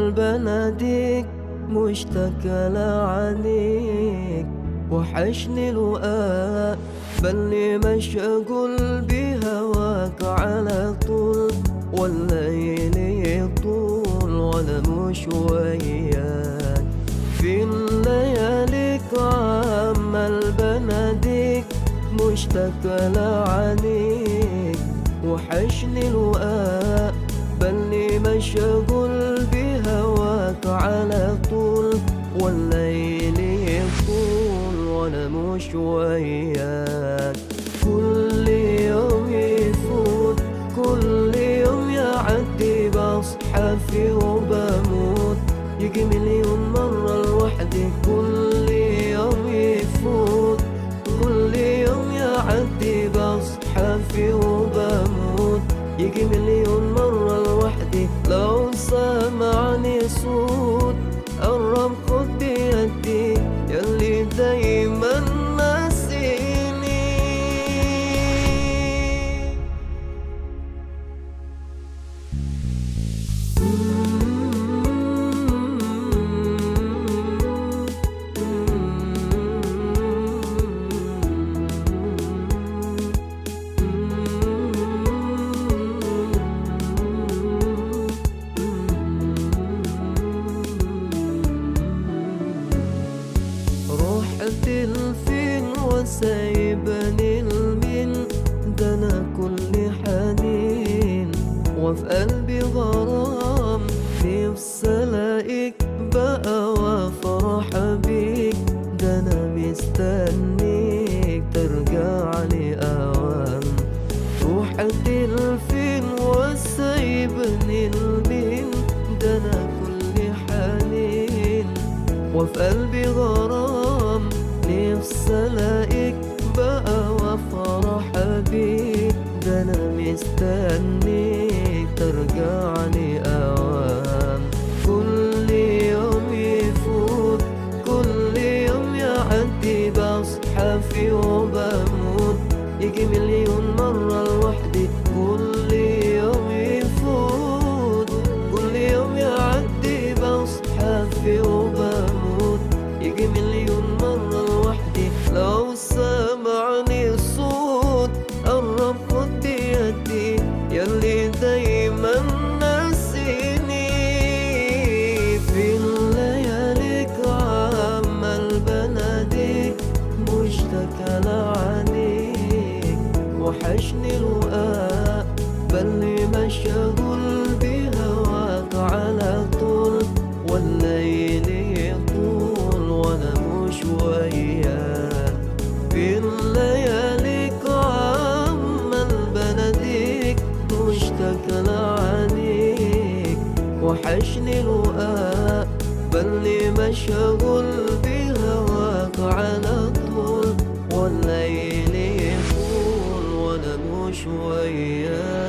بناديك مشتكى لعنيك وحشني لقاء بلي مشغول بهواك على طول والليل يطول وانا مش وياك في اللياليك عمال بناديك مشتكى لعنيك وحشني لقاء بلي مشغول بهواك على طول والليل يطول وانا مش وياك كل يوم يفوت كل يوم يعدي بصحى فيه وبموت يجي مليون مرة لوحدي كل يوم يفوت كل يوم يعدي بصحى فيه وبموت يجي مليون مرة لوحدي لو سمعني صوت قرب خد بيدي يلي دايما ناسيني رحت لفين وسايبني لمين ده انا كل حنين وفي قلبي غرام نفسي الاقيك بقى وافرح بيك ده انا مستنيك ترجع لي اوام رحت لفين وسايبني لمين ده انا كل حنين وفي قلبي غرام نفسي الاقيك بقى وافرح بيك ده انا مستنيك ترجع لي اوام كل يوم يفوت كل يوم يعدي بصحى فيه وبموت يجي مليون مرة لوحدي كل يوم يفوت كل يوم يعدي بصحى فيه وبموت يجي مليون مرة لوحدي لو سمعني صوت قرب خد يدي يلي دايما ناسيني في اللياليك عمال بناديك مشتكى لعنيك وحشني لقاء بلي مشغول بهواك على طول والليل يطول وانا مش وياك في اللياليك عمال بناديك مشتكى لعنيك وحشني لقاء بلي مشغول بهواك على طول والليل يطول وانا مش وياك